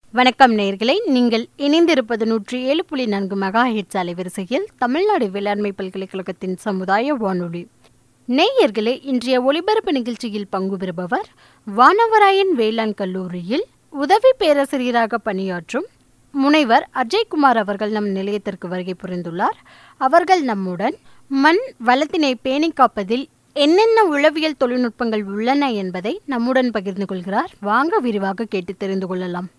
வணக்கம் நேயர்களே நீங்கள் இணைந்திருப்பது நூற்றி ஏழு புள்ளி நான்கு மெகா ஹெட்ஸ் அலைவரிசையில் தமிழ்நாடு வேளாண்மை பல்கலைக்கழகத்தின் சமுதாய வானொலி நேயர்களே இன்றைய ஒலிபரப்பு நிகழ்ச்சியில் பங்கு பெறுபவர் வானவராயன் வேளாண் கல்லூரியில் உதவி பேராசிரியராக பணியாற்றும் முனைவர் அஜய்குமார் அவர்கள் நம் நிலையத்திற்கு வருகை புரிந்துள்ளார் அவர்கள் நம்முடன் மண் வளத்தினை பேணி காப்பதில் என்னென்ன உளவியல் தொழில்நுட்பங்கள் உள்ளன என்பதை நம்முடன் பகிர்ந்து கொள்கிறார் வாங்க விரிவாக கேட்டு தெரிந்து கொள்ளலாம்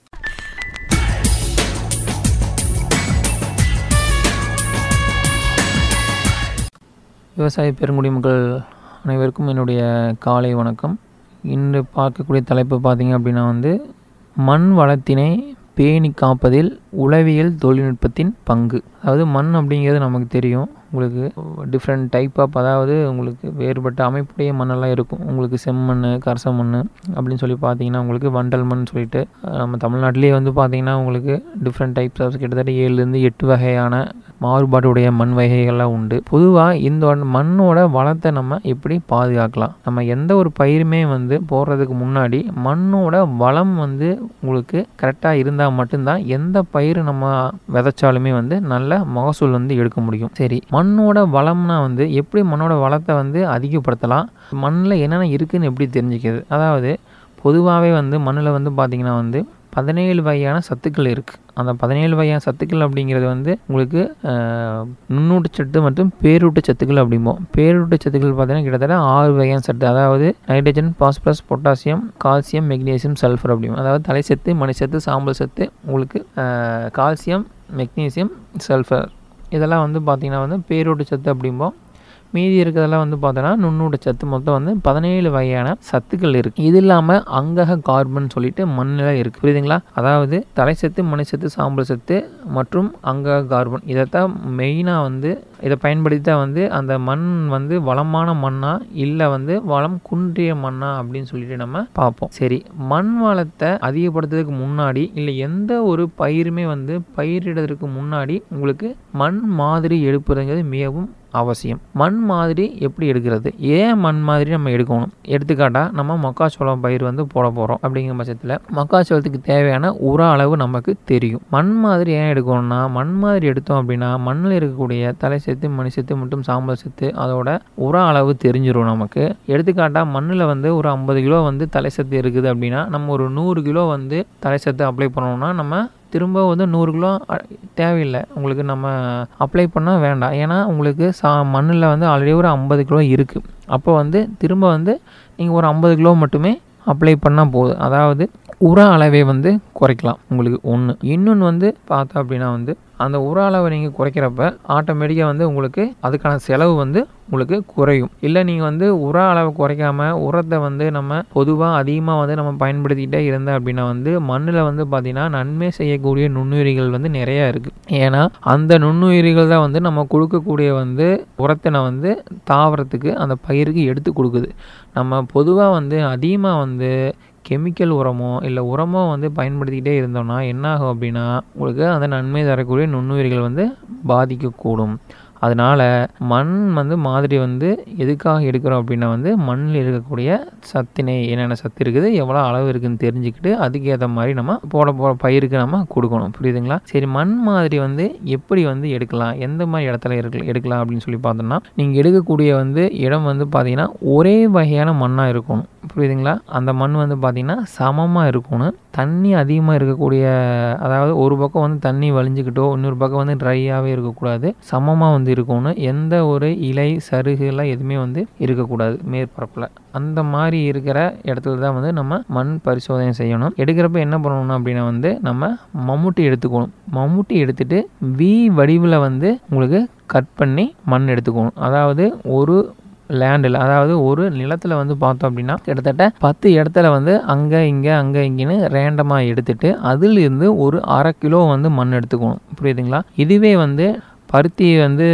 விவசாய பெருங்குடி மக்கள் அனைவருக்கும் என்னுடைய காலை வணக்கம் இன்று பார்க்கக்கூடிய தலைப்பு பார்த்தீங்க அப்படின்னா வந்து மண் வளத்தினை பேணி காப்பதில் உளவியல் தொழில்நுட்பத்தின் பங்கு அதாவது மண் அப்படிங்கிறது நமக்கு தெரியும் உங்களுக்கு டிஃப்ரெண்ட் டைப் ஆஃப் அதாவது உங்களுக்கு வேறுபட்ட அமைப்புடைய மண்ணெல்லாம் இருக்கும் உங்களுக்கு செம்மண் கரச மண் அப்படின்னு சொல்லி பார்த்தீங்கன்னா உங்களுக்கு வண்டல் மண் சொல்லிட்டு அஹ், நம்ம தமிழ்நாட்டிலேயே வந்து பார்த்தீங்கன்னா உங்களுக்கு டிஃப்ரெண்ட் டைப்ஸ் ஆஃப் கிட்டத்தட்ட ஏழுலேருந்து எட்டு வகையான மாறுபாடுடைய மண் வகைகள்லாம் உண்டு பொதுவாக இந்த ஒன்- மண்ணோட வளத்தை நம்ம எப்படி பாதுகாக்கலாம் நம்ம எந்த ஒரு பயிருமே வந்து போடுறதுக்கு முன்னாடி மண்ணோட வளம் வந்து உங்களுக்கு கரெக்டாக இருந்தால் மட்டும்தான் எந்த பயிர் நம்ம விதைச்சாலுமே வந்து நல்ல மகசூல் வந்து எடுக்க முடியும் சரி மண்ணோட வளம்னா வந்து எப்படி மண்ணோட வளத்தை வந்து அதிகப்படுத்தலாம் மண்ணில் என்னென்ன இருக்குன்னு எப்படி தெரிஞ்சுக்கிறது அதாவது பொதுவாகவே வந்து மண்ணில் வந்து பார்த்திங்கன்னா வந்து பதினேழு வகையான சத்துக்கள் இருக்குது அந்த பதினேழு வகையான சத்துக்கள் அப்படிங்கிறது வந்து உங்களுக்கு ஆஹ், நுண்ணூட்டச்சத்து மற்றும் பேரூட்டச் சத்துக்கள் அப்படிம்போம் பேரூட்டச் சத்துக்கள் பார்த்தீங்கன்னா கிட்டத்தட்ட ஆறு வகையான சத்து அதாவது nitrogen phosphorus potassium calcium magnesium sulphur அப்படிம்போம் அதாவது தலைச்சத்து மணிச்சத்து சாம்பல் சத்து உங்களுக்கு ஆஹ், கால்சியம் மெக்னீசியம் சல்ஃபர் இதெல்லாம் வந்து பார்த்திங்கன்னா வந்து பேரூட்டச் சத்து அப்படிம்போம் மீதி இருக்கிறதெல்லாம் வந்து பார்த்தோன்னா நுண்ணூட்ட சத்து மொத்தம் வந்து பதினேழு வகையான சத்துக்கள் இருக்குது இது இல்லாமல் அங்கக கார்பன் சொல்லிட்டு மண்ணில் இருக்குது புரியுதுங்களா அதாவது தலைச்சத்து மணிச்சத்து சாம்பல் சத்து மற்றும் அங்கக கார்பன் இதைத்தான் மெயினாக வந்து இதை பயன்படுத்தி தான் வந்து அந்த மண் வந்து வளமான மண்ணா இல்லை வந்து வளம் குன்றிய மண்ணா அப்படின்னு சொல்லிட்டு நம்ம பார்ப்போம் சரி மண் வளத்தை அதிகப்படுத்துறதுக்கு முன்னாடி இல்லை எந்த ஒரு பயிருமே வந்து பயிரிடுறதுக்கு முன்னாடி உங்களுக்கு மண் மாதிரி எடுப்பதுங்கிறது மிகவும் அவசியம் மண் மாதிரி எப்படி எடுக்கிறது ஏன் மண் மாதிரி நம்ம எடுக்கணும் எடுத்துக்காட்டால் நம்ம மக்காச்சோளம் பயிர் வந்து போட போகிறோம் அப்படிங்கிற பட்சத்தில் மக்காச்சோளத்துக்கு தேவையான உர அளவு நமக்கு தெரியும் மண் மாதிரி ஏன் எடுக்கணும்னா மண் மாதிரி எடுத்தோம் அப்படின்னா மண்ணில் இருக்கக்கூடிய தலை சத்து மணி சத்து மற்றும் சாம்பல் சத்து அதோட உர அளவு தெரிஞ்சிடும் நமக்கு எடுத்துக்காட்டால் மண்ணில் வந்து ஒரு ஐம்பது கிலோ வந்து தலை சத்து இருக்குது அப்படின்னா நம்ம ஒரு நூறு கிலோ வந்து தலை சத்து அப்ளை பண்ணோம்னா நம்ம திரும்ப வந்து நூறு கிலோ அ, தேவையில்லை உங்களுக்கு நம்ம அப்ளை பண்ணால் வேண்டாம் ஏன்னா உங்களுக்கு சா மண்ணில் வந்து ஆல்ரெடி ஒரு ஐம்பது கிலோ இருக்குது அப்போ வந்து திரும்ப வந்து நீங்கள் ஒரு ஐம்பது கிலோ மட்டுமே அப்ளை பண்ணால் போதும் அதாவது உர அளவை வந்து குறைக்கலாம் உங்களுக்கு ஒன்று இன்னொன்று வந்து பார்த்தா அப்படின்னா வந்து அந்த உர அளவை நீங்கள் குறைக்கிறப்ப ஆட்டோமேட்டிக்காக வந்து உங்களுக்கு அதுக்கான செலவு வந்து உங்களுக்கு குறையும் இல்லை நீங்கள் வந்து உர அளவை குறைக்காம உரத்தை வந்து நம்ம பொதுவாக அதிகமாக வந்து நம்ம பயன்படுத்திக்கிட்டே இருந்தோம் அப்படின்னா வந்து மண்ணில் வந்து பார்த்திங்கன்னா நன்மை செய்யக்கூடிய நுண்ணுயிரிகள் வந்து நிறையா இருக்குது ஏன்னா அந்த நுண்ணுயிரிகள் தான் வந்து நம்ம கொடுக்கக்கூடிய வந்து உரத்தினை வந்து தாவரத்துக்கு அந்த பயிருக்கு எடுத்து கொடுக்குது நம்ம பொதுவாக வந்து அதிகமாக வந்து கெமிக்கல் உரமோ இல்லை உரமோ வந்து பயன்படுத்திக்கிட்டே இருந்தோம்னா என்ன ஆகும் அப்படின்னா உங்களுக்கு அந்த நன்மை தரக்கூடிய நுண்ணுயிர்கள் வந்து பாதிக்கக்கூடும் அதனால் மண் வந்து மாதிரி வந்து எதுக்காக எடுக்கிறோம் அப்படின்னா வந்து மண்ணில் இருக்கக்கூடிய சத்தினை என்னென்ன சத்து இருக்குது எவ்வளோ அளவு இருக்குதுன்னு தெரிஞ்சுக்கிட்டு அதுக்கேற்ற மாதிரி நம்ம போட போகிற பயிருக்கு நம்ம கொடுக்கணும் புரியுதுங்களா சரி மண் மாதிரி வந்து எப்படி வந்து எடுக்கலாம் எந்த மாதிரி இடத்துல எடுக்க எடுக்கலாம் அப்படின்னு சொல்லி பார்த்தோம்னா நீங்கள் எடுக்கக்கூடிய வந்து இடம் வந்து பார்த்தீங்கன்னா ஒரே வகையான மண்ணாக இருக்கணும் புரியுதுங்களா அந்த மண் வந்து பார்த்தீங்கன்னா சமமாக இருக்கணும் தண்ணி அதிகமாக இருக்கக்கூடிய அதாவது ஒரு பக்கம் வந்து தண்ணி வலிஞ்சுக்கிட்டோ இன்னொரு பக்கம் வந்து ட்ரையாகவே இருக்கக்கூடாது சமமாக வந்து இருக்கணும் எந்த ஒரு இலை சருகு எல்லாம் எதுவுமே வந்து இருக்கக்கூடாது மேற்பரப்பில் அந்த மாதிரி இருக்கிற இடத்துல தான் வந்து நம்ம மண் பரிசோதனை செய்யணும் எடுக்கிறப்ப என்ன பண்ணணும் அப்படின்னா வந்து நம்ம மம்முட்டி எடுத்துக்கணும் மம்முட்டி எடுத்துட்டு வி வடிவில் வந்து உங்களுக்கு கட் பண்ணி மண் எடுத்துக்கணும் அதாவது ஒரு லேண்டில் அதாவது ஒரு நிலத்தில் வந்து பார்த்தோம் அப்படின்னா கிட்டத்தட்ட பத்து இடத்துல வந்து அங்கே இங்கே அங்கே இங்கேன்னு ரேண்டமாக எடுத்துட்டு அதிலிருந்து ஒரு அரை கிலோ வந்து மண் எடுத்துக்கணும் புரியுதுங்களா இதுவே வந்து பருத்தி வந்து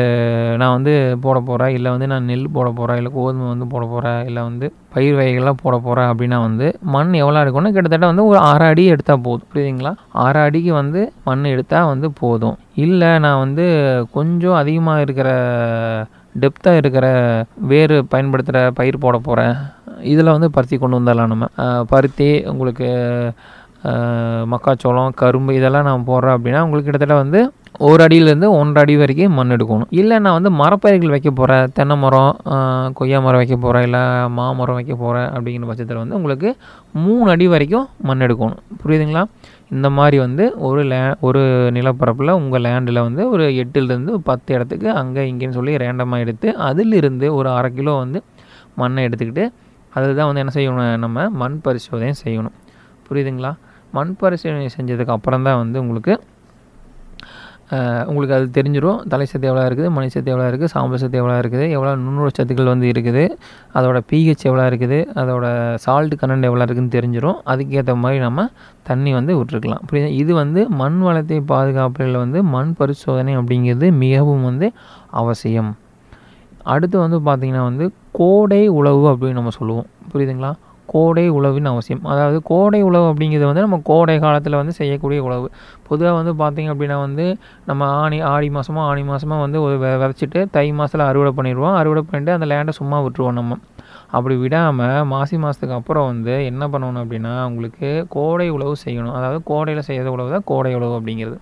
நான் வந்து போட போகிறேன் இல்லை வந்து நான் நெல் போட போகிறேன் இல்லை கோதுமை வந்து போட போகிறேன் இல்லை வந்து பயிர் வகைகள்லாம் போட போகிறேன் அப்படின்னா வந்து மண் எவ்வளோ இருக்கும்னா கிட்டத்தட்ட வந்து ஒரு அரை அடி எடுத்தால் போதும் புரியுதுங்களா அரை அடிக்கு வந்து மண் எடுத்தால் வந்து போதும் இல்லை நான் வந்து கொஞ்சம் அதிகமாக இருக்கிற டெப்த்தாக இருக்கிற வேறு பயன்படுத்துகிற பயிர் போட போகிறேன் இதில் வந்து பருத்தி கொண்டு வந்துடலாம் நம்ம அஹ் பருத்தி உங்களுக்கு ஆஹ், மக்காச்சோளம் கரும்பு இதெல்லாம் நான் போடுறேன் அப்படின்னா உங்களுக்கு கிட்டத்தட்ட வந்து ஒரு அடியிலேருந்து ஒன்றரை அடி வரைக்கும் மண் எடுக்கணும் இல்லை நான் வந்து மரப்பயிர்கள் வைக்க போகிறேன் தென்னை மரம் ஆஹ், கொய்யா மரம் வைக்க போகிறேன் இல்லை மாமரம் வைக்க போகிறேன் அப்படிங்கிற பட்சத்தில் வந்து உங்களுக்கு மூணு அடி வரைக்கும் மண் எடுக்கணும் புரியுதுங்களா இந்த மாதிரி வந்து ஒரு லே ஒரு நிலப்பரப்பில் உங்கள் லேண்டில் வந்து ஒரு எட்டுலேருந்து பத்து இடத்துக்கு அங்கே இங்கேன்னு சொல்லி ரேண்டமாக எடுத்து அதிலிருந்து ஒரு அரை கிலோ வந்து மண்ணை எடுத்துக்கிட்டு அதில் தான் வந்து என்ன செய்யணும் நம்ம மண் பரிசோதனை செய்யணும் புரியுதுங்களா மண் பரிசோதனை செஞ்சதுக்கு அப்புறம் தான் வந்து உங்களுக்கு அஹ், உங்களுக்கு அது தெரிஞ்சிடும் தலை சத்து எவ்வளோ இருக்குது மணி சத்து எவ்வளோ இருக்குது சாம்பல் சத்து எவ்வளோ இருக்குது எவ்வளோ நுண்ணுற சத்துக்கள் வந்து இருக்குது அதோட பிஹெச் எவ்வளோ இருக்குது அதோட சால்ட் கண்டென்ட் எவ்வளோ இருக்குதுன்னு தெரிஞ்சிடும் அதுக்கேற்ற மாதிரி நம்ம தண்ணி வந்து விட்டுருக்கலாம் புரியுது இது வந்து மண் வளத்தை பாதுகாப்பில் வந்து மண் பரிசோதனை அப்படிங்கிறது மிகவும் வந்து அவசியம் அடுத்து வந்து பார்த்திங்கன்னா வந்து கோடை உழவு அப்படின்னு நம்ம சொல்லுவோம் புரியுதுங்களா கோடை உழவின் அவசியம் அதாவது கோடை உழவு அப்படிங்கிறது வந்து நம்ம கோடை காலத்தில் வந்து செய்யக்கூடிய உழவு பொதுவாக வந்து பார்த்திங்க அப்படின்னா வந்து நம்ம ஆணி ஆடி மாதமோ ஆணி மாதமோ வந்து ஒரு வெ- விதைச்சிட்டு தை மாதத்தில் அறுவடை பண்ணிடுவோம் அறுவடை பண்ணிட்டு அந்த லேண்டை சும்மா விட்டுருவோம் நம்ம அப்படி விடாமல் மாசி மாதத்துக்கு அப்புறம் வந்து என்ன பண்ணணும் அப்படின்னா உங்களுக்கு கோடை உழவு செய்யணும் அதாவது கோடையில் செய்கிற உழவு தான் கோடை உழவு அப்படிங்கிறது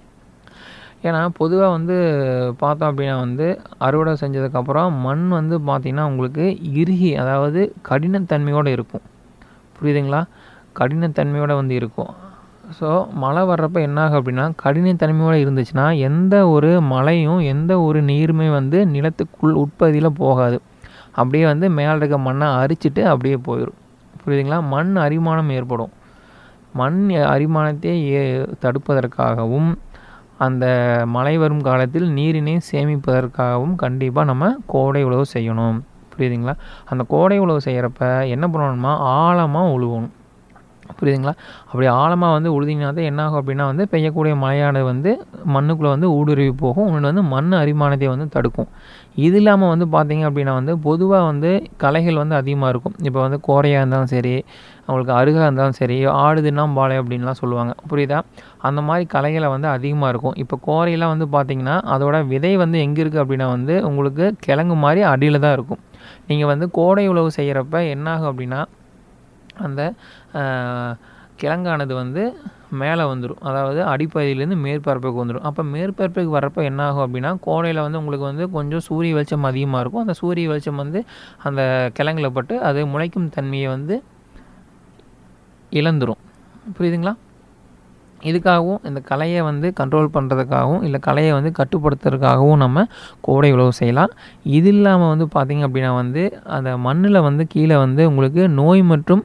ஏன்னா பொதுவாக வந்து பார்த்தோம் அப்படின்னா வந்து அறுவடை செஞ்சதுக்கப்புறம் மண் வந்து பார்த்திங்கன்னா உங்களுக்கு இறுகி அதாவது கடினத்தன்மையோடு இருக்கும் புரியுதுங்களா கடினத்தன்மையோடு வந்து இருக்கும் ஸோ மழை வர்றப்ப என்ன ஆகும் அப்படின்னா கடினத்தன்மையோடு இருந்துச்சுன்னா எந்த ஒரு மழையும் எந்த ஒரு நீருமே வந்து நிலத்துக்குள் உட்பகுதியில் போகாது அப்படியே வந்து மேலே இருக்க மண்ணை அரிச்சிட்டு அப்படியே போயிடும் புரியுதுங்களா மண் அரிமானம் ஏற்படும் மண் அரிமானத்தை ஏ தடுப்பதற்காகவும் அந்த மழை வரும் காலத்தில் நீரினை சேமிப்பதற்காகவும் கண்டிப்பாக நம்ம கோடை உழவு செய்யணும் புரியுதுங்களா அந்த கோடை உழவு செய்கிறப்ப என்ன பண்ணணுமா ஆழமாக உழுவணும் புரியுதுங்களா அப்படி ஆழமாக வந்து உழுதினா தான் என்ன ஆகும் அப்படின்னா வந்து பெய்யக்கூடிய மழையானது வந்து மண்ணுக்குள்ளே வந்து ஊடுருவி போகும் இன்னொன்று வந்து மண் அரிமானத்தை வந்து தடுக்கும் இது இல்லாமல் வந்து பார்த்தீங்க அப்படின்னா வந்து பொதுவாக வந்து களைகள் வந்து அதிகமாக இருக்கும் இப்போ வந்து கோரையாக இருந்தாலும் சரி அவங்களுக்கு அருகாக இருந்தாலும் சரி ஆடு தின்னாம்பாலை அப்படின்லாம் சொல்லுவாங்க புரியுதா அந்த மாதிரி களைகளை வந்து அதிகமாக இருக்கும் இப்போ கோரையெல்லாம் வந்து பார்த்தீங்கன்னா அதோட விதை வந்து எங்கே இருக்குது அப்படின்னா வந்து உங்களுக்கு கிழங்கு மாதிரி அடியில் தான் இருக்கும் நீங்கள் வந்து கோடை உழவு செய்கிறப்ப என்னாகும் அப்படின்னா அந்த ஆஹ், கிழங்கானது வந்து மேலே வந்துடும் அதாவது அடிப்பகுதியிலேருந்து மேற்பரப்புக்கு வந்துடும் அப்போ மேற்பரப்புக்கு வர்றப்போ என்ன ஆகும் அப்படின்னா கோடையில் வந்து உங்களுக்கு வந்து கொஞ்சம் சூரிய வெளிச்சம் அதிகமாக இருக்கும் அந்த சூரிய வெளிச்சம் வந்து அந்த கிழங்குல பட்டு அது முளைக்கும் தன்மையை வந்து இழந்துரும் புரியுதுங்களா இதுக்காகவும் இந்த கலையை வந்து கண்ட்ரோல் பண்ணுறதுக்காகவும் இல்லை கலையை வந்து கட்டுப்படுத்துறதுக்காகவும் நம்ம கோடை உழவு செய்யலாம் இது இல்லாமல் வந்து பார்த்திங்க அப்படின்னா வந்து அந்த மண்ணில் வந்து கீழே வந்து உங்களுக்கு நோய் மற்றும்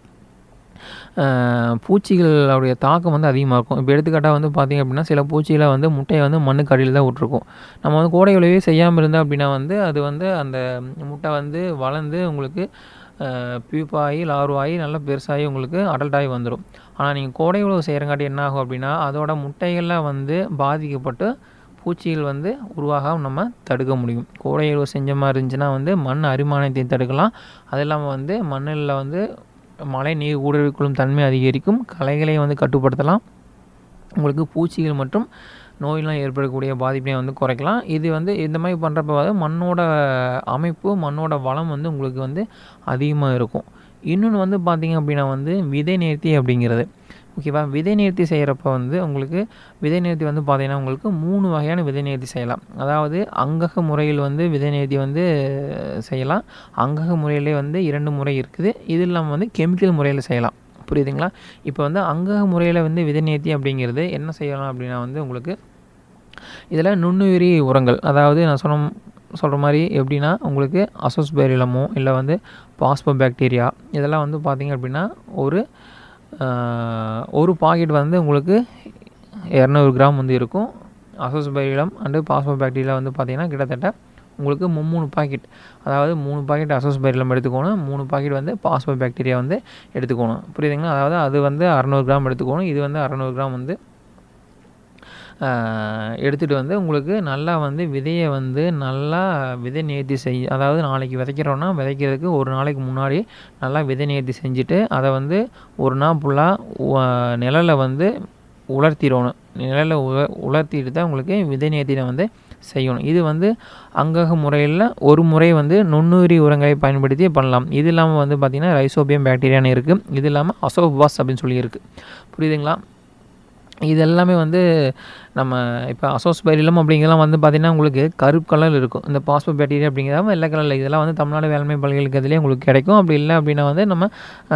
ஆஹ், பூச்சிகளுடைய தாக்கம் வந்து அதிகமாக இருக்கும் இப்போ எடுத்துக்காட்டாக வந்து பார்த்திங்க அப்படின்னா சில பூச்சிகளை வந்து முட்டையை வந்து மண்ணுக்கு அடியில் தான் விட்ருக்கும் நம்ம வந்து கோடை உழவே செய்யாமல் இருந்தால் அப்படின்னா வந்து அது வந்து அந்த முட்டை வந்து வளர்ந்து உங்களுக்கு பியூப்பாகி லார்வாகி நல்லா பெருசாகி உங்களுக்கு அடல்ட்டாகி வந்துடும் ஆனால் நீங்கள் கோடை உழவு செய்கிறங்காட்டி என்ன ஆகும் அப்படின்னா அதோட முட்டைகள்லாம் வந்து பாதிக்கப்பட்டு பூச்சிகள் வந்து உருவாகாம நம்ம தடுக்க முடியும் கோடை உழவு செஞ்ச மாதிரி இருந்துச்சுன்னா வந்து மண் அரிமானத்தை தடுக்கலாம் அது இல்லாமல் வந்து மண்ணில் வந்து மழை நீர் ஊடுருவிக்கொள்ளும் தன்மை அதிகரிக்கும் களைகளை வந்து கட்டுப்படுத்தலாம் உங்களுக்கு பூச்சிகள் மற்றும் நோயெல்லாம் ஏற்படக்கூடிய பாதிப்பினை வந்து குறைக்கலாம் இது வந்து இந்த மாதிரி பண்ணுறப்ப வந்து மண்ணோட அமைப்பு மண்ணோட வளம் வந்து உங்களுக்கு வந்து அதிகமாக இருக்கும் இன்னொன்று வந்து பார்த்திங்க அப்படின்னா வந்து விதை நேர்த்தி அப்படிங்கிறது ஓகேவா விதை நேர்த்தி செய்கிறப்ப வந்து உங்களுக்கு விதை நேர்த்தி வந்து பார்த்திங்கன்னா உங்களுக்கு மூணு வகையான விதை நேர்த்தி செய்யலாம் அதாவது அங்கக முறையில் வந்து விதை நேர்த்தி வந்து செய்யலாம் அங்கக முறையிலே வந்து இரண்டு முறை இருக்குது இது இல்லாமல் வந்து கெமிக்கல் முறையில் செய்யலாம் புரியுதுங்களா இப்போ வந்து அங்கக முறையில் வந்து விதை நேர்த்தி அப்படிங்கிறது என்ன செய்யலாம் அப்படின்னா வந்து உங்களுக்கு இதில் நுண்ணுயிரி உரங்கள் அதாவது நான் சொன்ன சொல்கிற மாதிரி எப்படின்னா உங்களுக்கு அசோஸ்பேரிலமோ இல்லை வந்து பாஸ்போ பாக்டீரியா இதெல்லாம் வந்து பார்த்திங்க அப்படின்னா ஒரு ஆஹ், ஒரு பாக்கெட் வந்து உங்களுக்கு இரநூறு கிராம் வந்து இருக்கும் அசோஸ்பைரிலம் அண்டு பாஸ்போ பாக்டீரியா வந்து பார்த்திங்கன்னா கிட்டத்தட்ட உங்களுக்கு மும்மூணு பாக்கெட் அதாவது மூணு பாக்கெட் அசோஸ்பைரிலம் எடுத்துக்கணும் மூணு பாக்கெட் வந்து பாஸ்போ பாக்டீரியா வந்து எடுத்துக்கணும் புரியுதுங்களா அதாவது அது வந்து அறநூறு கிராம் எடுத்துக்கணும் இது வந்து அறநூறு கிராம் வந்து எடுத்துகிட்டு வந்து உங்களுக்கு நல்லா வந்து விதையை வந்து நல்லா விதை நேர்த்தி செய் அதாவது நாளைக்கு விதைக்கிறோன்னா விதைக்கிறதுக்கு ஒரு நாளைக்கு முன்னாடி நல்லா விதை நேர்த்தி செஞ்சுட்டு அதை வந்து ஒரு நாள் ஃபுல்லாக நிழலில் வந்து உலர்த்திடணும் நிழலில் உல உலர்த்திட்டு தான் உங்களுக்கு விதை நேர்த்தியை வந்து செய்யணும் இது வந்து அங்கக முறையில் ஒரு முறை வந்து நுண்ணுயிரி உரங்களை பயன்படுத்தி பண்ணலாம் இது இல்லாமல் வந்து பார்த்திங்கன்னா ரைசோபியம் பாக்டீரியான்னு இருக்குது இது இல்லாமல் அசோபாஸ் அப்படின்னு சொல்லி இருக்குது புரியுதுங்களா இது எல்லாமே வந்து நம்ம இப்போ அசோஸ்பைரிலம் அப்படிங்கிறலாம் வந்து பார்த்திங்கன்னா உங்களுக்கு கருப்பு கலர் இருக்கும் இந்த பாஸ்போ பாக்டீரியா அப்படிங்கிறத வெள்ளை கலரில் இதெல்லாம் வந்து தமிழ்நாடு வேளாண்மை பல்கலைக்கழகத்துலேயே உங்களுக்கு கிடைக்கும் அப்படி இல்லை அப்படின்னா வந்து நம்ம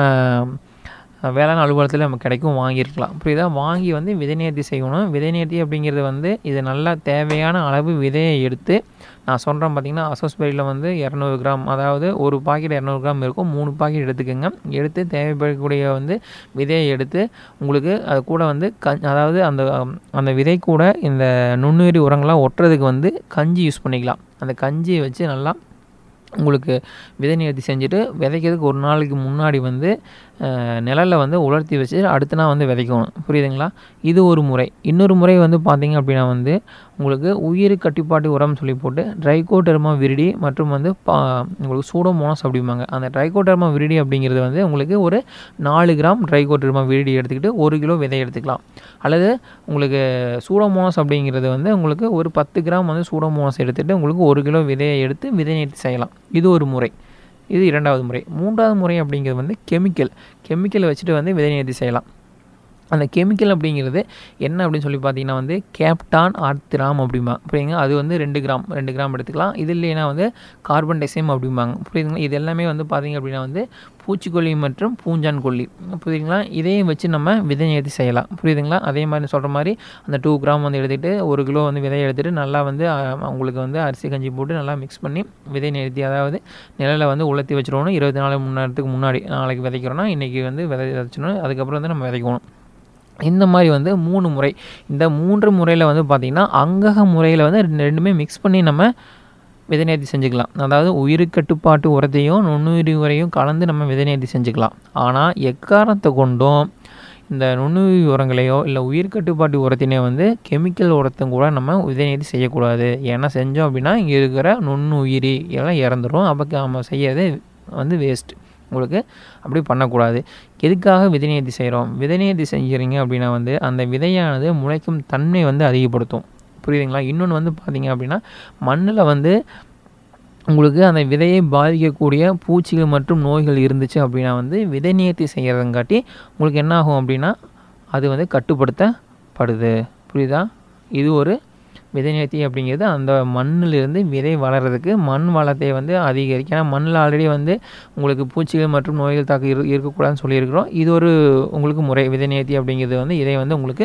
வேளாண் அலுவலகத்தில் நமக்கு கிடைக்கும் வாங்கியிருக்கலாம் புரியுதா வாங்கி வந்து விதை நேர்த்தி செய்யணும் விதை நேர்த்தி அப்படிங்கிறது வந்து இது நல்லா தேவையான அளவு விதையை எடுத்து நான் சொல்கிறேன் பார்த்தீங்கன்னா அசோஸ்பெரியில் வந்து இரநூறு கிராம் அதாவது ஒரு பாக்கெட் இரநூறு கிராம் இருக்கும் மூணு பாக்கெட் எடுத்துக்கோங்க எடுத்து தேவைப்படக்கூடிய வந்து விதையை எடுத்து உங்களுக்கு அது கூட வந்து க அதாவது அந்த அந்த விதை கூட இந்த நுண்ணுயிரி உரங்களாம் ஒட்டுறதுக்கு வந்து கஞ்சி யூஸ் பண்ணிக்கலாம் அந்த கஞ்சியை வச்சு நல்லா உங்களுக்கு விதை நேர்த்தி செஞ்சுட்டு விதைக்கிறதுக்கு ஒரு நாளைக்கு முன்னாடி வந்து நிழலில் வந்து உலர்த்தி வச்சு அடுத்த நாள் வந்து விதைக்கணும் புரியுதுங்களா இது ஒரு முறை இன்னொரு முறை வந்து பார்த்திங்க அப்படின்னா வந்து உங்களுக்கு உயிர் கட்டுப்பாட்டு உரம் சொல்லி போட்டு ட்ரைகோடெர்மா விரிடி மற்றும் வந்து பா உங்களுக்கு சூடோமோனஸ் அப்படிம்பாங்க அந்த ட்ரைகோடெர்மா விரிடி அப்படிங்கிறது வந்து உங்களுக்கு ஒரு நாலு கிராம் ட்ரைகோடெர்மா விரிடி எடுத்துக்கிட்டு ஒரு கிலோ விதை எடுத்துக்கலாம் அல்லது உங்களுக்கு சூடோமோனஸ் அப்படிங்கிறது வந்து உங்களுக்கு ஒரு பத்து கிராம் வந்து சூடோமோனஸ் எடுத்துகிட்டு உங்களுக்கு ஒரு கிலோ விதையை எடுத்து விதை நேர்த்தி செய்யலாம் இது ஒரு முறை இது இரண்டாவது முறை மூன்றாவது முறை அப்படிங்கிறது வந்து கெமிக்கல் கெமிக்கலை வச்சுட்டு வந்து விதை நேர்த்தி செய்யலாம் அந்த கெமிக்கல் அப்படிங்கிறது என்ன அப்படின்னு சொல்லி பார்த்தீங்கன்னா வந்து கேப்டான் ஆர்த்திராம் அப்படிம்பாங்க புரியுங்க அது வந்து ரெண்டு கிராம் ரெண்டு கிராம் எடுத்துக்கலாம் இது இல்லைன்னா வந்து கார்பன் டைசைம் அப்படிம்பாங்க புரியுதுங்களா இது எல்லாமே வந்து பார்த்திங்க அப்படின்னா வந்து பூச்சிக்கொல்லி மற்றும் பூஞ்சான் கொல்லி புரியுதுங்களா இதையும் வச்சு நம்ம விதை நேர்த்தி செய்யலாம் புரியுதுங்களா அதே மாதிரி சொல்கிற மாதிரி அந்த டூ கிராம் வந்து எடுத்துகிட்டு ஒரு கிலோ வந்து விதையை எடுத்துகிட்டு நல்லா வந்து உங்களுக்கு வந்து அரிசி கஞ்சி போட்டு நல்லா மிக்ஸ் பண்ணி விதை நேர்த்தி அதாவது நிழலில் வந்து உலர்த்தி வச்சிருவோம் இருபத்தி நாலு மணி நேரத்துக்கு முன்னாடி நாளைக்கு விதைக்கிறோன்னா இன்றைக்கி வந்து விதை விதைச்சிடணும் அதுக்கப்புறம் வந்து நம்ம விதைக்கணும் இந்த மாதிரி வந்து மூணு முறை இந்த மூன்று முறையில் வந்து பார்த்திங்கன்னா அங்கக முறையில் வந்து ரெண்டுமே மிக்ஸ் பண்ணி நம்ம விதை நேர்த்தி செஞ்சுக்கலாம் அதாவது உயிர் கட்டுப்பாட்டு உரத்தையும் நுண்ணுயிரி உரையும் கலந்து நம்ம விதை நேர்த்தி செஞ்சுக்கலாம் ஆனால் எக்காரணத்தை கொண்டும் இந்த நுண்ணுயிரி உரங்களையோ இல்லை உயிர் கட்டுப்பாட்டு உரத்தினையோ வந்து கெமிக்கல் உரத்தையும் கூட நம்ம விதை நேர்த்தி செய்யக்கூடாது ஏன்னா செஞ்சோம் அப்படின்னா இங்கே இருக்கிற நுண்ணுயிரி எல்லாம் இறந்துடும் அப்போ நம்ம செய்யறது வந்து வேஸ்ட் உங்களுக்கு அப்படி பண்ணக்கூடாது எதுக்காக விதைநேர்த்தி செய்கிறோம் விதைநேர்த்தி செய்கிறீங்க அப்படின்னா வந்து அந்த விதையானது முளைக்கும் தன்மை வந்து அதிகப்படுத்தும் புரியுதுங்களா இன்னொன்று வந்து பார்த்திங்க அப்படின்னா மண்ணில் வந்து உங்களுக்கு அந்த விதையை பாதிக்கக்கூடிய பூச்சிகள் மற்றும் நோய்கள் இருந்துச்சு அப்படின்னா வந்து விதை நேர்த்தி செய்கிறதங்காட்டி உங்களுக்கு என்ன ஆகும் அப்படின்னா அது வந்து கட்டுப்படுத்தப்படுது புரியுதா இது ஒரு விதை நேர்த்தி அப்படிங்கிறது அந்த மண்ணிலிருந்து விதை வளர்கிறதுக்கு மண் வளத்தை வந்து அதிகரிக்கும் ஏன்னா மண்ணில் ஆல்ரெடி வந்து உங்களுக்கு பூச்சிகள் மற்றும் நோய்கள் தாக்க இரு இருக்கக்கூடாதுன்னு சொல்லியிருக்கிறோம் இது ஒரு உங்களுக்கு முறை விதை நேர்த்தி அப்படிங்கிறது வந்து இதை வந்து உங்களுக்கு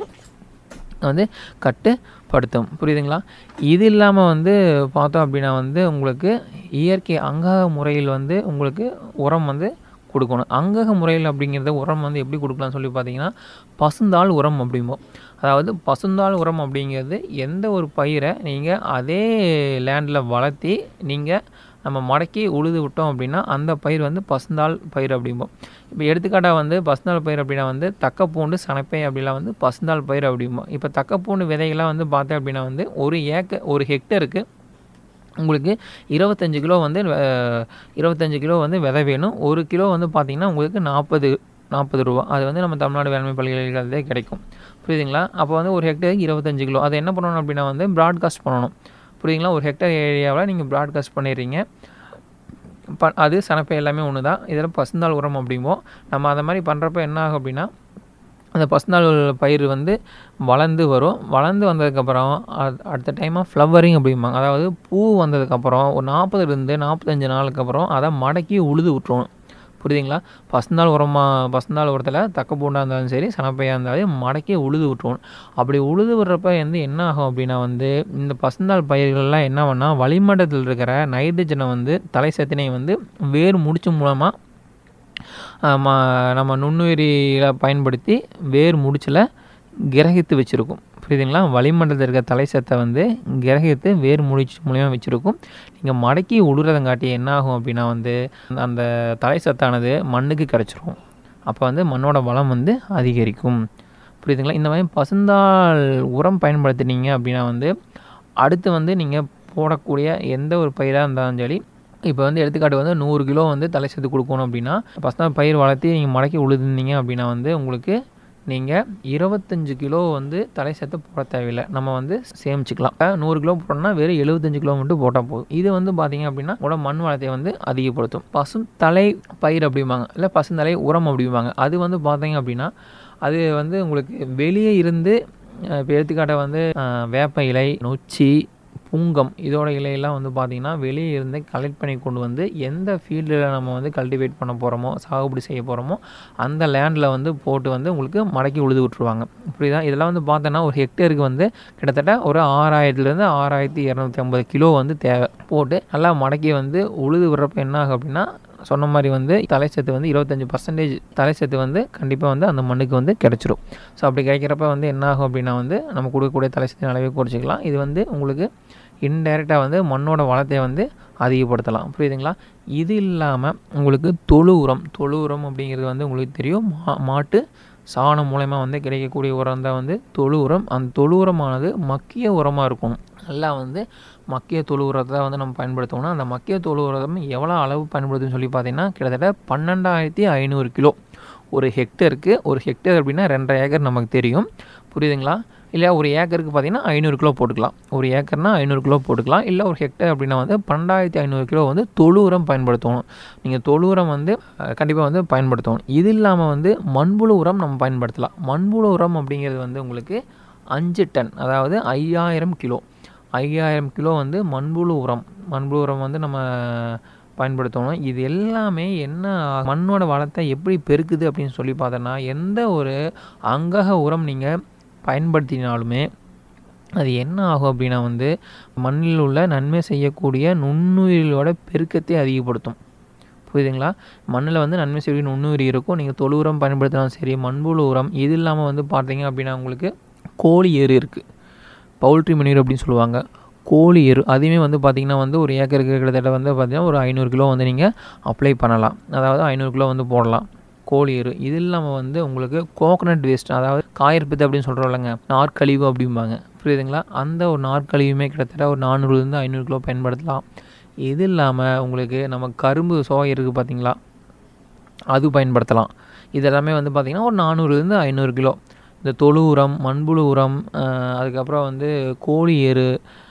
வந்து கட்டுப்படுத்தும் புரியுதுங்களா இது இல்லாமல் வந்து பார்த்தோம் அப்படின்னா வந்து உங்களுக்கு இயற்கை அங்கக முறையில் வந்து உங்களுக்கு உரம் வந்து கொடுக்கணும் அங்கக முறையில் அப்படிங்கிறத உரம் வந்து எப்படி கொடுக்கலாம்னு சொல்லி பார்த்தீங்கன்னா பசுந்தாள் உரம் அப்படிம்போம் அதாவது பசுந்தாள் உரம் அப்படிங்கிறது எந்த ஒரு பயிரை நீங்கள் அதே லேண்டில் வளர்த்தி நீங்கள் நம்ம மடக்கி உழுது விட்டோம் அப்படின்னா அந்த பயிர் வந்து பசுந்தாள் பயிர் அப்படிம்போம் இப்போ எடுத்துக்காட்டாக வந்து பசுந்தாள் பயிர் அப்படின்னா வந்து தக்கப்பூண்டு சனப்பை அப்படிலாம் வந்து பசுந்தாள் பயிர் அப்படிம்போம் இப்போ தக்கப்பூண்டு விதைகள்லாம் வந்து பார்த்தேன் அப்படின்னா வந்து ஒரு ஏக்க ஒரு ஹெக்டருக்கு உங்களுக்கு இருபத்தஞ்சி கிலோ வந்து இருபத்தஞ்சி கிலோ வந்து விதை வேணும் ஒரு கிலோ வந்து பார்த்திங்கன்னா உங்களுக்கு நாற்பது நாற்பது ரூபா அது வந்து நம்ம தமிழ்நாடு வேளாண்மை பல்கலைக்கழகத்திலே கிடைக்கும் புரியுதுங்களா அப்போ வந்து ஒரு ஹெக்டருக்கு இருபத்தஞ்சி கிலோ அதை என்ன பண்ணணும் அப்படின்னா வந்து ப்ராட்காஸ்ட் பண்ணணும் புரியுதுங்களா ஒரு ஹெக்டர் ஏரியாவில் நீங்கள் ப்ராட்காஸ்ட் பண்ணிடுறீங்க ப அது சனப்பை எல்லாமே ஒன்று தான் இதில் பசுந்தாள் உரம் அப்படிம்போம் நம்ம அதை மாதிரி பண்ணுறப்ப என்ன ஆகும் அப்படின்னா அந்த பசுந்தாள் பயிர் வந்து வளர்ந்து வரும் வளர்ந்து வந்ததுக்கப்புறம் அடுத்த டைமாக ஃப்ளவரிங் அப்படிம்பாங்க அதாவது பூ வந்ததுக்கப்புறம் ஒரு நாற்பதுலேருந்து நாற்பத்தஞ்சு நாளுக்கு அப்புறம் அதை மடக்கி உழுது விட்டுருணும் புரியுதுங்களா பசுந்தாள் உரமாக பசுந்தாள் உரத்தில் தக்க பூண்டாக இருந்தாலும் சரி சனப்பையாக இருந்தாலும் மடக்கி உழுது விட்டுருவோம் அப்படி உழுது விடுறப்ப வந்து என்ன ஆகும் அப்படின்னா வந்து இந்த பசுந்தாள் பயிர்கள்லாம் என்ன பண்ணால் வளிமண்டலத்தில் இருக்கிற நைட்ரஜனை வந்து தலை சத்தினை வந்து வேர் முடிச்சு மூலமாக நம்ம நுண்ணுயிரிகளை பயன்படுத்தி வேர் முடிச்சில் கிரகித்து வச்சுருக்கும் புரியுதுங்களா வளிமண்டலத்தில் இருக்க தலை சத்தை வந்து கிரகித்து வேர் முடிச்சு மூலியமாக வச்சுருக்கும் நீங்கள் மடக்கி உழுறதங்காட்டி என்ன ஆகும் அப்படின்னா வந்து அந்த தலை சத்தானது மண்ணுக்கு கிடச்சிரும் அப்போ வந்து மண்ணோட வளம் வந்து அதிகரிக்கும் புரியுதுங்களா இந்த மாதிரி பசுந்தாள் உரம் பயன்படுத்தினீங்க அப்படின்னா வந்து அடுத்து வந்து நீங்கள் போடக்கூடிய எந்த ஒரு பயிராக இருந்தாலும் சரி இப்போ வந்து எடுத்துக்காட்டு வந்து நூறு கிலோ வந்து தலை சத்து கொடுக்கணும் அப்படின்னா பசுந்தாள் பயிர் வளர்த்தி நீங்கள் மடக்கி உழுதுனீங்க அப்படின்னா வந்து உங்களுக்கு நீங்கள் இருபத்தஞ்சு கிலோ வந்து தலை சத்து போட தேவையில்லை நம்ம வந்து சேமிச்சுக்கலாம் அஹ் நூறு கிலோ போட்டோம்னா வெறும் எழுபத்தஞ்சு கிலோ மட்டும் போட்டால் போதும் இது வந்து பார்த்தீங்க அப்படின்னா உட மண் வளத்தை வந்து அதிகப்படுத்தும் பசும் தலை பயிர் அப்படிம்பாங்க இல்லை பசுந்தலை உரம் அப்படிம்பாங்க அது வந்து பார்த்தீங்க அப்படின்னா அது வந்து உங்களுக்கு வெளியே இருந்து அஹ் இப்போ எடுத்துக்காட்ட வந்து அஹ் வேப்ப இலை நொச்சி புங்கம் இதோட இலையெல்லாம் வந்து பார்த்திங்கன்னா வெளியே இருந்து கலெக்ட் பண்ணி கொண்டு வந்து எந்த ஃபீல்டில் நம்ம வந்து கல்டிவேட் பண்ண போகிறோமோ சாகுபடி செய்ய போகிறோமோ அந்த லேண்டில் வந்து போட்டு வந்து உங்களுக்கு மடக்கி உழுது விட்ருவாங்க புரியுதா இதெல்லாம் வந்து பார்த்தோன்னா ஒரு ஹெக்டேருக்கு வந்து கிட்டத்தட்ட ஒரு ஆறாயிரத்துலேருந்து ஆறாயிரத்தி இரநூத்தி ஐம்பது கிலோ வந்து தேவை போட்டு நல்லா மடக்கி வந்து உழுது விடுறப்ப என்ன ஆகும் அப்படின்னா சொன்ன மாதிரி வந்து தலைச்சத்து வந்து இருபத்தஞ்சி பர்சன்டேஜ் தலைச்சத்து வந்து கண்டிப்பாக வந்து அந்த மண்ணுக்கு வந்து கிடச்சிரும் ஸோ அப்படி கிடைக்கிறப்ப வந்து என்ன ஆகும் அப்படின்னா வந்து நம்ம கொடுக்கக்கூடிய தலைச்சத்தின் அளவை குறைச்சிக்கலாம் இது வந்து உங்களுக்கு இன்டைரக்டாக வந்து மண்ணோட வளத்தை வந்து அதிகப்படுத்தலாம் புரியுதுங்களா இது இல்லாமல் உங்களுக்கு தொழு உரம் தொழு உரம் அப்படிங்கிறது வந்து உங்களுக்கு தெரியும் மா மாட்டு சாணம் மூலயமா வந்து கிடைக்கக்கூடிய உரம் தான் வந்து தொழு உரம் அந்த தொழு உரமானது மக்கிய உரமாக இருக்கணும் நல்லா வந்து மக்கிய தொழு உரத்தை வந்து நம்ம பயன்படுத்தணும் அந்த மக்கிய தொழு உரம் எவ்வளோ அளவு பயன்படுத்துன்னு சொல்லி பார்த்தீங்கன்னா கிட்டத்தட்ட பன்னெண்டாயிரத்தி ஐநூறு கிலோ ஒரு ஹெக்டருக்கு ஒரு ஹெக்டேர் அப்படின்னா ரெண்டரை ஏக்கர் நமக்கு தெரியும் புரியுதுங்களா இல்லை ஒரு ஏக்கருக்கு பார்த்தீங்கன்னா ஐநூறு கிலோ போட்டுக்கலாம் ஒரு ஏக்கர்னா ஐநூறு கிலோ போட்டுக்கலாம் இல்லை ஒரு ஹெக்டேர் அப்படின்னா வந்து பன்னெண்டாயிரத்தி ஐநூறு கிலோ வந்து தொழு உரம் பயன்படுத்தணும் நீங்கள் தொழு உரம் வந்து கண்டிப்பாக வந்து பயன்படுத்தணும் இது இல்லாமல் வந்து மண்புழு உரம் நம்ம பயன்படுத்தலாம் மண்புழு உரம் அப்படிங்கிறது வந்து உங்களுக்கு அஞ்சு டன் அதாவது ஐயாயிரம் கிலோ ஐயாயிரம் கிலோ வந்து மண்புழு உரம் மண்புழு உரம் வந்து நம்ம பயன்படுத்தணும் இது எல்லாமே என்ன மண்ணோட வளத்தை எப்படி பெருக்குது அப்படின்னு சொல்லி பார்த்தோன்னா எந்த ஒரு அங்கக உரம் நீங்கள் பயன்படுத்தினாலுமே அது என்ன ஆகும் அப்படின்னா வந்து மண்ணில் உள்ள நன்மை செய்யக்கூடிய நுண்ணுயிர்களோட பெருக்கத்தை அதிகப்படுத்தும் புரியுதுங்களா மண்ணில் வந்து நன்மை செய்யக்கூடிய நுண்ணுயிரி இருக்கும் நீங்கள் தொழு உரம் பயன்படுத்தினாலும் சரி மண்புழு உரம் இது இல்லாமல் வந்து பார்த்தீங்க அப்படின்னா உங்களுக்கு கோழி எரு இருக்குது பவுல்ட்ரி மணியூர் அப்படின்னு சொல்லுவாங்க கோழி எரு அதையுமே வந்து பார்த்திங்கன்னா வந்து ஒரு ஏக்கருக்கு கிட்டத்தட்ட வந்து பார்த்திங்கன்னா ஒரு ஐநூறு கிலோ வந்து நீங்கள் அப்ளை பண்ணலாம் அதாவது ஐநூறு கிலோ வந்து போடலாம் கோழி எரு இது இல்லாமல் வந்து உங்களுக்கு கோகனட் வேஸ்ட் அதாவது காயற்பத்து அப்படின்னு சொல்கிறோம்லங்க நாற்கழிவு அப்படிம்பாங்க புரியுதுங்களா அந்த ஒரு நாற்கழிவுமே கிட்டத்தட்ட ஒரு நானூறுலேருந்து ஐநூறு கிலோ பயன்படுத்தலாம் இது இல்லாமல் உங்களுக்கு நம்ம கரும்பு சோகை இருக்குது பார்த்தீங்களா அது பயன்படுத்தலாம் இதெல்லாமே வந்து பார்த்திங்கன்னா ஒரு நானூறுலேருந்து ஐநூறு கிலோ இந்த தொழு உரம் மண்புழு உரம் அதுக்கப்புறம் வந்து கோழி எரு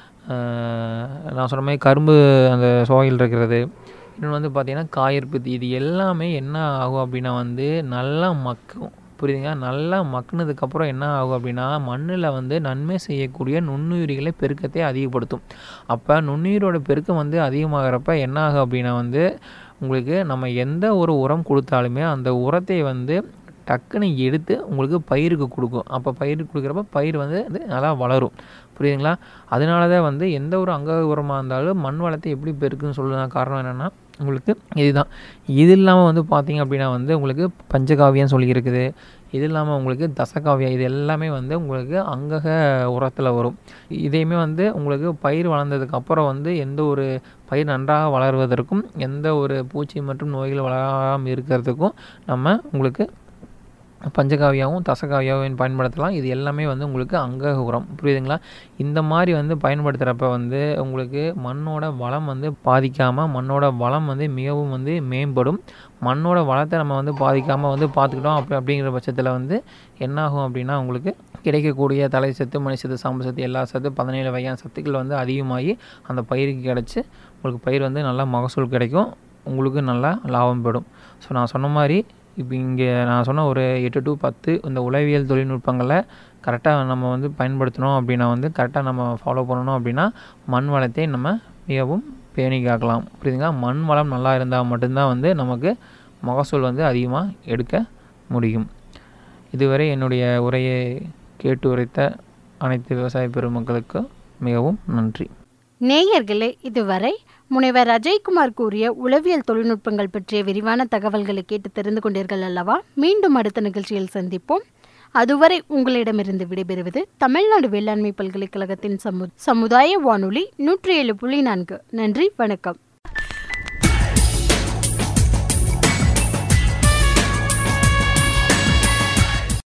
நான் சொன்ன மாதிரி கரும்பு அந்த சோயில் இருக்கிறது இன்னொன்று வந்து பார்த்திங்கன்னா காயற்பத்தி இது எல்லாமே என்ன ஆகும் அப்படின்னா வந்து நல்லா மக்கும் புரியுதுங்க நல்லா மக்குனதுக்கப்புறம் என்ன ஆகும் அப்படின்னா மண்ணில் வந்து நன்மை செய்யக்கூடிய நுண்ணுயிரிகளை பெருக்கத்தை அதிகப்படுத்தும் அப்போ நுண்ணுயிரோட பெருக்கம் வந்து அதிகமாகிறப்ப என்ன ஆகும் அப்படின்னா வந்து உங்களுக்கு நம்ம எந்த ஒரு உரம் கொடுத்தாலுமே அந்த உரத்தை வந்து டக்குன்னு எடுத்து உங்களுக்கு பயிருக்கு கொடுக்கும் அப்போ பயிருக்கு கொடுக்குறப்ப பயிர் வந்து அது நல்லா வளரும் புரியுதுங்களா அதனால தான் வந்து எந்த ஒரு அங்க உரமாக இருந்தாலும் மண் வளத்தை எப்படி பெருக்குன்னு சொல்லுற காரணம் என்னென்னா உங்களுக்கு இதுதான் இது இல்லாமல் வந்து பார்த்தீங்க அப்படின்னா வந்து உங்களுக்கு பஞ்சகாவியம் சொல்லி இருக்குது இது இல்லாமல் உங்களுக்கு தசகாவியம் இது எல்லாமே வந்து உங்களுக்கு அங்கக உரத்தில் வரும் இதையுமே வந்து உங்களுக்கு பயிர் வளர்ந்ததுக்கு அப்புறம் வந்து எந்த ஒரு பயிர் நன்றாக வளர்வதற்கும் எந்த ஒரு பூச்சி மற்றும் நோய்கள் வளராமல் இருக்கிறதுக்கும் நம்ம உங்களுக்கு பஞ்சகாவியாகவும் தசகாவியாகவும் பயன்படுத்தலாம் இது எல்லாமே வந்து உங்களுக்கு அங்க உரம் புரியுதுங்களா இந்த மாதிரி வந்து பயன்படுத்துகிறப்ப வந்து உங்களுக்கு மண்ணோட வளம் வந்து பாதிக்காமல் மண்ணோட வளம் வந்து மிகவும் வந்து மேம்படும் மண்ணோட வளத்தை நம்ம வந்து பாதிக்காமல் வந்து பார்த்துக்கிட்டோம் அப்படி அப்படிங்கிற பட்சத்தில் வந்து என்னாகும் அப்படின்னா உங்களுக்கு கிடைக்கக்கூடிய தலை சத்து மணி சத்து சாம்பல் சத்து எல்லா சத்து பதினேழு வகையான சத்துக்கள் வந்து அதிகமாகி அந்த பயிருக்கு கிடச்சி உங்களுக்கு பயிர் வந்து நல்லா மகசூல் கிடைக்கும் உங்களுக்கு நல்லா லாபம் பெறும் ஸோ நான் சொன்ன மாதிரி இப்போ இங்கே நான் சொன்ன ஒரு எட்டு டு பத்து இந்த உளவியல் தொழில்நுட்பங்களை கரெக்டாக நம்ம வந்து பயன்படுத்தணும் அப்படின்னா வந்து கரெக்டாக நம்ம ஃபாலோ பண்ணணும் அப்படின்னா மண் வளத்தை நம்ம மிகவும் பேணி காக்கலாம் புரியுதுங்களா மண் வளம் நல்லா இருந்தால் மட்டும்தான் வந்து நமக்கு மகசூல் வந்து அதிகமாக எடுக்க முடியும் இதுவரை என்னுடைய உரையை கேட்டு உரைத்த அனைத்து விவசாய பெருமக்களுக்கு மிகவும் நன்றி நேயர்களே இதுவரை முனைவர் அஜய்குமார் கூறிய உளவியல் தொழில்நுட்பங்கள் பற்றிய விரிவான தகவல்களை கேட்டு தெரிந்து கொண்டீர்கள் அல்லவா மீண்டும் அடுத்த நிகழ்ச்சியில் சந்திப்போம் அதுவரை உங்களிடமிருந்து விடைபெறுவது தமிழ்நாடு வேளாண்மை பல்கலைக்கழகத்தின் சமு சமுதாய வானொலி நூற்றி ஏழு புள்ளி நான்கு நன்றி வணக்கம்